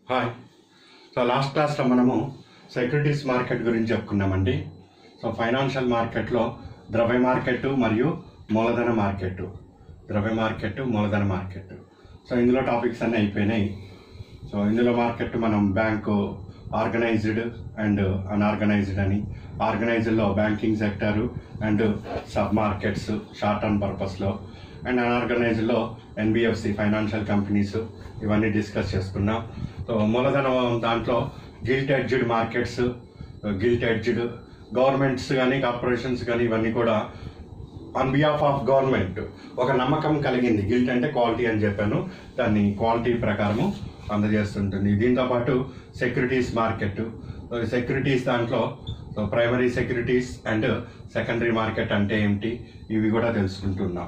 hi so last క్లాస్లో మనము securities market గురించి చెప్పుకున్నామండి సో ఫైనాన్షియల్ మార్కెట్లో ద్రవ్య మార్కెట్ మరియు మూలధన మార్కెట్ ద్రవ్య మార్కెట్ మూలధన మార్కెట్ సో ఇందులో టాపిక్స్ అన్నీ అయిపోయినాయి సో ఇందులో మార్కెట్ మనం బ్యాంకు ఆర్గనైజ్డ్ అండ్ అన్ఆర్గనైజ్డ్ అని ఆర్గనైజ్డ్లో banking sector and sub markets short term పర్పస్లో అండ్ అన్ఆర్గనైజ్డ్లో ఎన్బిఎఫ్సి ఫైనాన్షియల్ కంపెనీస్ ఇవన్నీ డిస్కస్ చేసుకున్నాం సో మూలధనం దాంట్లో gilt edged markets gilt edged governments కానీ కార్పొరేషన్స్ కానీ ఇవన్నీ కూడా ఆన్ బిహాఫ్ ఆఫ్ గవర్నమెంట్ ఒక నమ్మకం కలిగింది గిల్ట్ అంటే క్వాలిటీ అని చెప్పాను దాన్ని క్వాలిటీ ప్రకారము అందజేస్తుంటుంది దీంతో పాటు సెక్యూరిటీస్ మార్కెట్ సెక్యూరిటీస్ దాంట్లో primary securities and secondary market అంటే ఏమిటి ఇవి కూడా తెలుసుకుంటున్నాం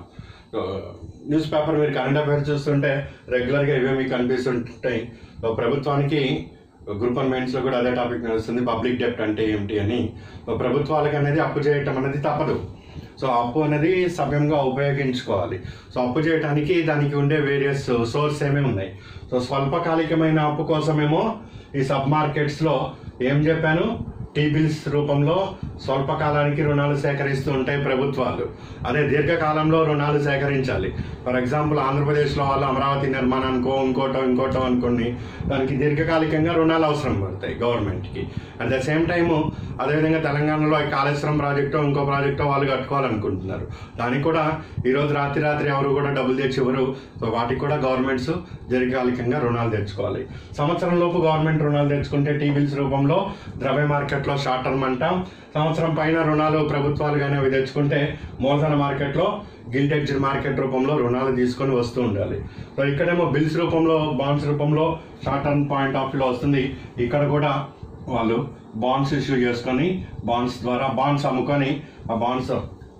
న్యూస్ పేపర్ మీరు కరెంట్ అఫైర్స్ చూస్తుంటే రెగ్యులర్గా ఇవే మీకు కనిపిస్తుంటాయి సో ప్రభుత్వానికి గ్రూప్ వన్ మెయిన్స్లో కూడా అదే టాపిక్ నడుస్తుంది పబ్లిక్ డెప్ట్ అంటే ఏమిటి అని సో ప్రభుత్వాలకు అనేది అప్పు చేయటం అనేది తప్పదు సో అప్పు అనేది సవ్యంగా ఉపయోగించుకోవాలి సో అప్పు చేయడానికి దానికి ఉండే వేరియస్ సోర్స్ ఏమేమి ఉన్నాయి సో స్వల్పకాలికమైన అప్పు కోసమేమో ఈ సబ్ మార్కెట్స్లో ఏం చెప్పాను టీ బిల్స్ రూపంలో స్వల్పకాలానికి రుణాలు సేకరిస్తూ ఉంటాయి ప్రభుత్వాలు అదే దీర్ఘకాలంలో రుణాలు సేకరించాలి ఫర్ ఎగ్జాంపుల్ ఆంధ్రప్రదేశ్లో వాళ్ళు అమరావతి నిర్మాణానికో ఇంకోటో ఇంకోటో అనుకోండి దానికి దీర్ఘకాలికంగా రుణాలు అవసరం పడతాయి గవర్నమెంట్కి అట్ ద సేమ్ టైము అదేవిధంగా తెలంగాణలో ఈ కాళేశ్వరం ప్రాజెక్టు ఇంకో ప్రాజెక్టు వాళ్ళు కట్టుకోవాలనుకుంటున్నారు దానికి కూడా ఈరోజు రాత్రి రాత్రి ఎవరు కూడా డబ్బులు తెచ్చి ఇవ్వరు సో వాటికి కూడా గవర్నమెంట్స్ దీర్ఘకాలికంగా రుణాలు తెచ్చుకోవాలి సంవత్సరం లోపు గవర్నమెంట్ రుణాలు తెచ్చుకుంటే టీ బిల్స్ రూపంలో ద్రవ్య మార్కెట్లో షార్ట్ టర్మ్ అంటాం సంవత్సరం పైన రుణాలు ప్రభుత్వాలు కానీ అవి తెచ్చుకుంటే మూలధన మార్కెట్లో గిల్టెడ్జ్ మార్కెట్ రూపంలో రుణాలు తీసుకొని వస్తూ ఉండాలి సో ఇక్కడేమో బిల్స్ రూపంలో బాండ్స్ రూపంలో షార్ట్ టర్మ్ పాయింట్ ఆఫ్ వ్యూలో వస్తుంది ఇక్కడ కూడా వాళ్ళు బాండ్స్ ఇష్యూ చేసుకొని బాండ్స్ ద్వారా బాండ్స్ అమ్ముకొని ఆ బాండ్స్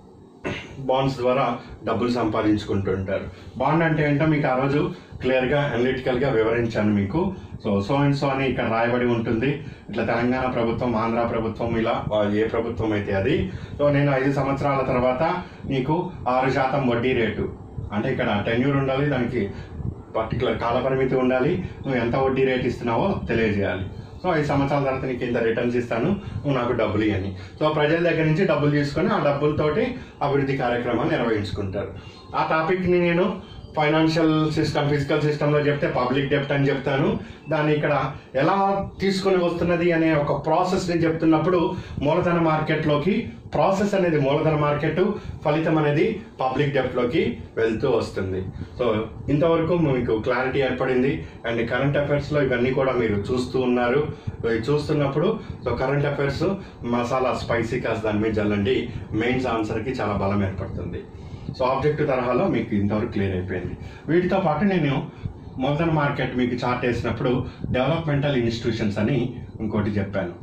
బాండ్స్ ద్వారా డబ్బులు సంపాదించుకుంటుంటారు బాండ్ అంటే ఏంటో మీకు ఆ రోజు క్లియర్గా అనలిటికల్గా వివరించాను మీకు సో సో అండ్ సో అని ఇక్కడ రాయబడి ఉంటుంది ఇట్లా తెలంగాణ ప్రభుత్వం ఆంధ్ర ప్రభుత్వం ఇలా వా- ఏ ప్రభుత్వం అయితే అది సో నేను ఐదు సంవత్సరాల తర్వాత నీకు ఆరు శాతం వడ్డీ రేటు అంటే ఇక్కడ టెన్యూర్ ఉండాలి దానికి పర్టికులర్ కాల పరిమితి ఉండాలి నువ్వు ఎంత వడ్డీ రేట్ ఇస్తున్నావో తెలియజేయాలి సో ఐదు సంవత్సరాల తర్వాత నీకు ఇంత రిటర్న్స్ ఇస్తాను నువ్వు నాకు డబ్బులు ఇవ్వని సో ప్రజల దగ్గర నుంచి డబ్బులు తీసుకొని ఆ డబ్బులతోటి అభివృద్ధి కార్యక్రమాలు నిర్వహించుకుంటారు ఆ టాపిక్ని నేను ఫైనాన్షియల్ సిస్టమ్ ఫిజికల్ సిస్టంలో చెప్తే పబ్లిక్ డెప్ట్ అని చెప్తాను దాన్ని ఇక్కడ ఎలా తీసుకొని వస్తున్నది అనే ఒక ప్రాసెస్ని చెప్తున్నప్పుడు మూలధన మార్కెట్లోకి ప్రాసెస్ అనేది మూలధన మార్కెట్ ఫలితం అనేది పబ్లిక్ డెప్ట్లోకి వెళ్తూ వస్తుంది సో ఇంతవరకు మీకు క్లారిటీ ఏర్పడింది అండ్ కరెంట్ అఫైర్స్లో ఇవన్నీ కూడా మీరు చూస్తూ ఉన్నారు ఇవి చూస్తున్నప్పుడు so current affairs masala spicy కాస్త దాని మీద చల్లండి మెయిన్స్ ఆన్సర్కి చాలా బలం ఏర్పడుతుంది సో ఆబ్జెక్టివ్ తరహాలో మీకు ఇంతవరకు క్లియర్ అయిపోయింది వీటితో పాటు నేను మూలధన మార్కెట్ మీకు చార్ట్ వేసినప్పుడు డెవలప్మెంటల్ ఇన్స్టిట్యూషన్స్ అని ఇంకోటి చెప్పాను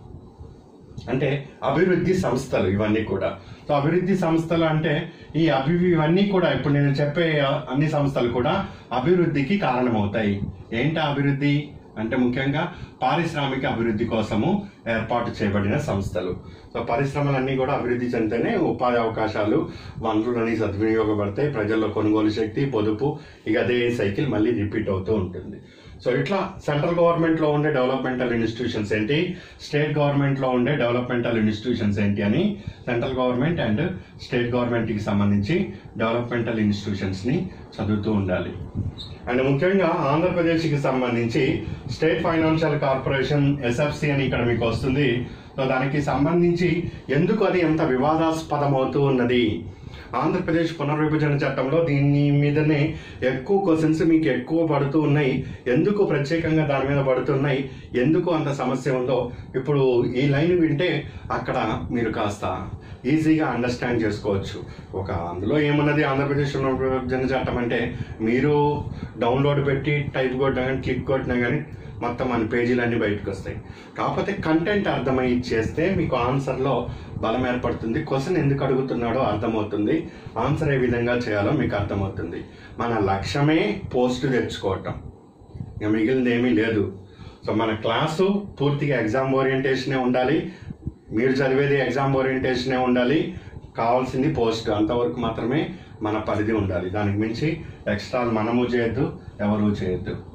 అంటే అభివృద్ధి సంస్థలు ఇవన్నీ కూడా సో అభివృద్ధి సంస్థలు అంటే ఈ అభి ఇవన్నీ కూడా ఇప్పుడు నేను చెప్పే అన్ని సంస్థలు కూడా అభివృద్ధికి కారణమవుతాయి ఏంటి ఆ అభివృద్ధి అంటే ముఖ్యంగా పారిశ్రామిక అభివృద్ధి కోసము ఏర్పాటు చేయబడిన సంస్థలు సో పరిశ్రమలన్నీ కూడా అభివృద్ధి చెందితేనే ఉపాధి అవకాశాలు వనరులని సద్వినియోగపడతాయి ప్రజల్లో కొనుగోలు శక్తి పొదుపు ఇక అదే సైకిల్ మళ్ళీ రిపీట్ అవుతూ ఉంటుంది సో ఇట్లా సెంట్రల్ గవర్నమెంట్లో ఉండే డెవలప్మెంటల్ ఇన్స్టిట్యూషన్స్ ఏంటి స్టేట్ గవర్నమెంట్లో ఉండే డెవలప్మెంటల్ ఇన్స్టిట్యూషన్స్ ఏంటి అని సెంట్రల్ గవర్నమెంట్ అండ్ స్టేట్ గవర్నమెంట్కి సంబంధించి డెవలప్మెంటల్ ఇన్స్టిట్యూషన్స్ని చదువుతూ ఉండాలి అండ్ ముఖ్యంగా ఆంధ్రప్రదేశ్కి సంబంధించి స్టేట్ ఫైనాన్షియల్ కార్పొరేషన్ ఎస్ఎఫ్సి అని ఇక్కడ మీకు వస్తుంది సో దానికి సంబంధించి ఎందుకు అది ఎంత వివాదాస్పదం అవుతూ ఉన్నది ఆంధ్రప్రదేశ్ పునర్విభజన చట్టంలో దీని మీదనే ఎక్కువ క్వశ్చన్స్ మీకు ఎక్కువ పడుతూ ఉన్నాయి ఎందుకు ప్రత్యేకంగా దాని మీద పడుతున్నాయి ఎందుకు అంత సమస్య ఉందో ఇప్పుడు ఈ లైన్ వింటే అక్కడ మీరు కాస్త ఈజీగా అండర్స్టాండ్ చేసుకోవచ్చు ఒక అందులో ఏమున్నది ఆంధ్రప్రదేశ్ పునర్విభజన చట్టం అంటే మీరు డౌన్లోడ్ పెట్టి టైప్ కొట్టినా కానీ క్లిక్ కొట్టినా కానీ మొత్తం మన పేజీలన్నీ బయటకు వస్తాయి కాకపోతే కంటెంట్ అర్థమై చేస్తే మీకు ఆన్సర్లో బలం ఏర్పడుతుంది క్వశ్చన్ ఎందుకు అడుగుతున్నాడో అర్థమవుతుంది ఆన్సర్ ఏ విధంగా చేయాలో మీకు అర్థమవుతుంది మన లక్ష్యమే పోస్ట్ తెచ్చుకోవటం ఇక మిగిలింది ఏమీ లేదు సో మన క్లాసు పూర్తిగా ఎగ్జామ్ ఓరియంటేషనే ఉండాలి మీరు చదివేది ఎగ్జామ్ ఓరియంటేషనే ఉండాలి కావాల్సింది పోస్ట్ అంతవరకు మాత్రమే మన పరిధి ఉండాలి దానికి మించి ఎక్స్ట్రా మనము చేయొద్దు ఎవరు చేయొద్దు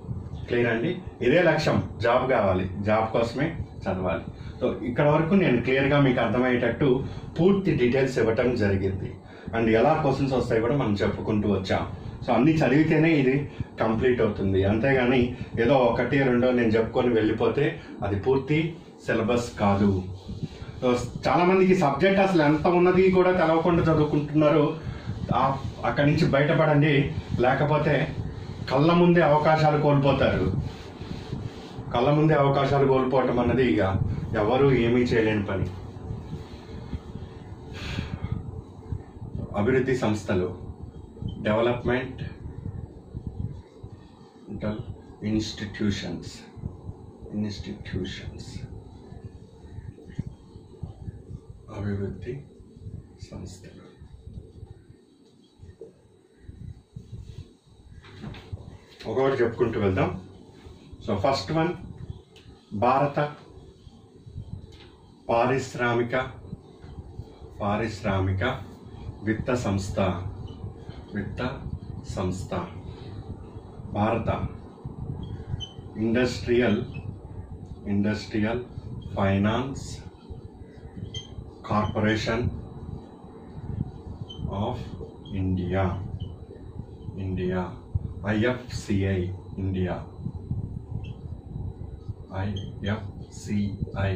క్లియర్ అండి ఇదే లక్ష్యం జాబ్ కావాలి జాబ్ కోసమే చదవాలి సో ఇక్కడ వరకు నేను క్లియర్గా మీకు అర్థమయ్యేటట్టు పూర్తి డీటెయిల్స్ ఇవ్వటం జరిగింది అండ్ ఎలా క్వశ్చన్స్ వస్తాయి కూడా మనం చెప్పుకుంటూ వచ్చాం సో అన్ని చదివితేనే ఇది కంప్లీట్ అవుతుంది అంతేగాని ఏదో ఒకటి రెండో నేను చెప్పుకొని వెళ్ళిపోతే అది పూర్తి సిలబస్ కాదు సో చాలా మందికి సబ్జెక్ట్ అసలు ఎంత ఉన్నది కూడా తెలవకుండా చదువుకుంటున్నారు ఆ- అక్కడి నుంచి బయటపడండి లేకపోతే కళ్ళ ముందే అవకాశాలు కోల్పోతారు కళ్ళ ముందే అవకాశాలు కోల్పోవటం అన్నది ఇక ఎవరు ఏమీ చేయలేని పని అభివృద్ధి సంస్థలు డెవలప్మెంట్ ఇన్స్టిట్యూషన్స్ ఇన్స్టిట్యూషన్స్ అభివృద్ధి సంస్థలు ఒకటి చెప్పుకుంటూ వెళ్దాం సో ఫస్ట్ వన్ భారత పారిశ్రామిక పారిశ్రామిక విత్త సంస్థ విత్త సంస్థ భారత industrial industrial finance corporation of India India IFCI India IFCI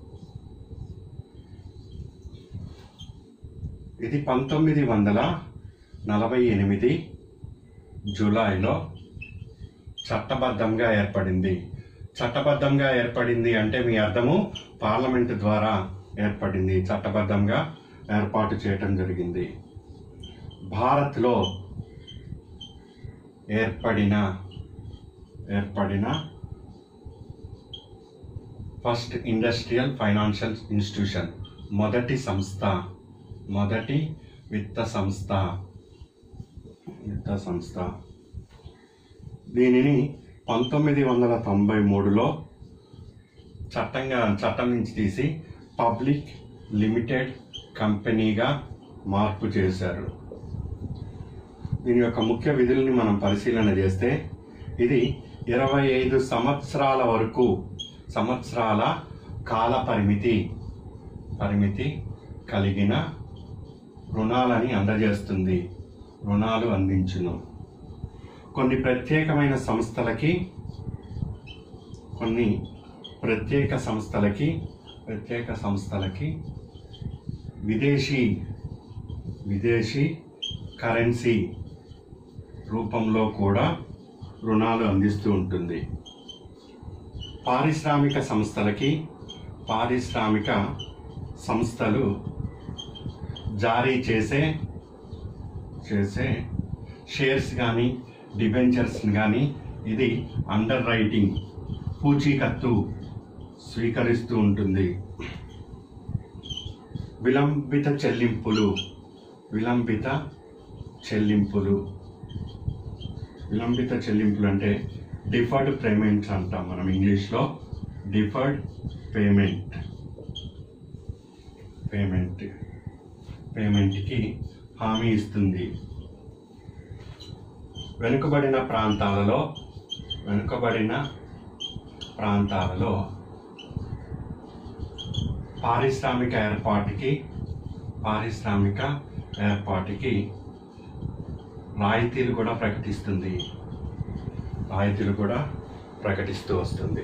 ఇది పంతొమ్మిది వందల నలభై ఎనిమిది జూలైలో చట్టబద్ధంగా ఏర్పడింది చట్టబద్ధంగా ఏర్పడింది అంటే మీ అర్థము పార్లమెంటు ద్వారా ఏర్పడింది చట్టబద్ధంగా ఏర్పాటు చేయటం జరిగింది భారత్లో ఏర్పడిన ఏర్పడిన ఫస్ట్ ఇండస్ట్రియల్ ఫైనాన్షియల్ ఇన్స్టిట్యూషన్ మొదటి సంస్థ మొదటి విత్త సంస్థ విత్త సంస్థ దీనిని పంతొమ్మిది వందల తొంభై మూడులో చట్టంగా చట్టం నుంచి తీసి పబ్లిక్ లిమిటెడ్ కంపెనీగా మార్పు చేశారు దీని యొక్క ముఖ్య విధుల్ని మనం పరిశీలన చేస్తే ఇది ఇరవై ఐదు సంవత్సరాల వరకు సంవత్సరాల కాల పరిమితి పరిమితి కలిగిన రుణాలని అందజేస్తుంది రుణాలు అందించును కొన్ని ప్రత్యేకమైన సంస్థలకి కొన్ని ప్రత్యేక సంస్థలకి ప్రత్యేక సంస్థలకి విదేశీ విదేశీ కరెన్సీ రూపంలో కూడా రుణాలు అందిస్తూ ఉంటుంది పారిశ్రామిక సంస్థలకి పారిశ్రామిక సంస్థలు జారీ చేసే చేసే షేర్స్ కానీ డిబెంచర్స్ కానీ ఇది అండర్ రైటింగ్ పూచీకత్తు స్వీకరిస్తూ ఉంటుంది విలంబిత చెల్లింపులు విలంబిత చెల్లింపులు విలంబిత చెల్లింపులు అంటే డిఫర్డ్ పేమెంట్స్ అంటాం మనం ఇంగ్లీష్లో డిఫర్డ్ పేమెంట్ పేమెంట్ పేమెంట్కి హామీ ఇస్తుంది వెనుకబడిన ప్రాంతాలలో వెనుకబడిన ప్రాంతాలలో పారిశ్రామిక ఏర్పాటుకి పారిశ్రామిక ఏర్పాటుకి రాయితీలు కూడా ప్రకటిస్తుంది రాయితీలు కూడా ప్రకటిస్తూ వస్తుంది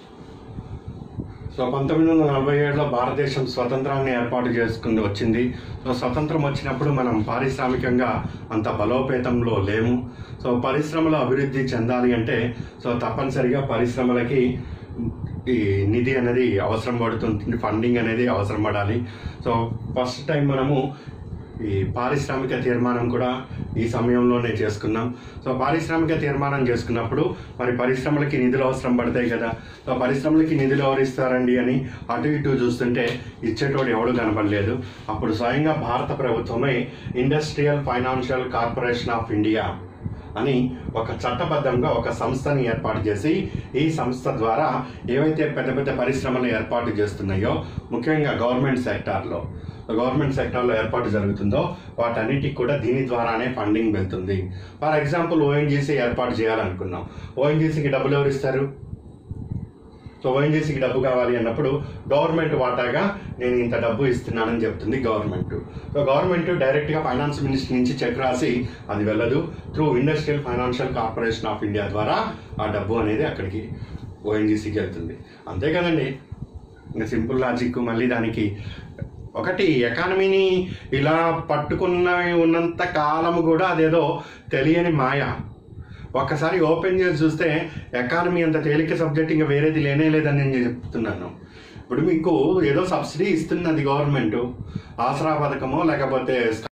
సో పంతొమ్మిది వందల నలభై ఏడులో భారతదేశం స్వతంత్రాన్ని ఏర్పాటు చేసుకుని వచ్చింది సో స్వతంత్రం వచ్చినప్పుడు మనం పారిశ్రామికంగా అంత బలోపేతంలో లేము సో పరిశ్రమలు అభివృద్ధి చెందాలి అంటే సో తప్పనిసరిగా పరిశ్రమలకి ఈ నిధి అనేది అవసరం పడుతుంది ఫండింగ్ అనేది అవసరం పడాలి సో ఫస్ట్ టైం మనము ఈ పారిశ్రామిక తీర్మానం కూడా ఈ సమయంలోనే చేసుకున్నాం సో పారిశ్రామిక తీర్మానం చేసుకున్నప్పుడు మరి పరిశ్రమలకి నిధులు అవసరం పడతాయి కదా సో పరిశ్రమలకి నిధులు ఎవరు ఇస్తారండి అని అటు ఇటు చూస్తుంటే ఇచ్చేటోడు ఎవడు కనపడలేదు అప్పుడు స్వయంగా భారత ప్రభుత్వమే industrial financial corporation of India అని ఒక చట్టబద్ధంగా ఒక సంస్థని ఏర్పాటు చేసి ఈ సంస్థ ద్వారా ఏవైతే పెద్ద పెద్ద పరిశ్రమలు ఏర్పాటు చేస్తున్నాయో ముఖ్యంగా గవర్నమెంట్ సెక్టార్లో గవర్నమెంట్ సెక్టార్లో ఏర్పాటు జరుగుతుందో వాటన్నిటికి కూడా దీని ద్వారానే ఫండింగ్ వెళ్తుంది ఫర్ ఎగ్జాంపుల్ ఓఎన్జీసీ ఏర్పాటు చేయాలనుకున్నాం ఓఎన్జీసీకి డబ్బులు ఎవరు ఇస్తారు సో ఓఎన్జీసీకి డబ్బు కావాలి అన్నప్పుడు గవర్నమెంట్ వాటాగా నేను ఇంత డబ్బు ఇస్తున్నానని చెప్తుంది గవర్నమెంట్ సో గవర్నమెంట్ డైరెక్ట్గా ఫైనాన్స్ మినిస్టర్ నుంచి చెక్ రాసి అది వెళ్ళదు through industrial financial corporation of India ద్వారా ఆ డబ్బు అనేది అక్కడికి ఓఎన్జీసీకి వెళ్తుంది అంతే కదండి ఇంకా సింపుల్ లాజిక్ మళ్ళీ దానికి ఒకటి ఎకానమీని ఇలా పట్టుకున్న ఉన్నంత కాలము కూడా అదేదో తెలియని మాయ ఒక్కసారి ఓపెన్ చేసి చూస్తే ఎకానమీ అంత తేలిక సబ్జెక్ట్ ఇంకా వేరేది లేనే లేదని నేను చెప్తున్నాను ఇప్పుడు మీకు ఏదో సబ్సిడీ ఇస్తున్నది గవర్నమెంట్ ఆసరా పథకమో లేకపోతే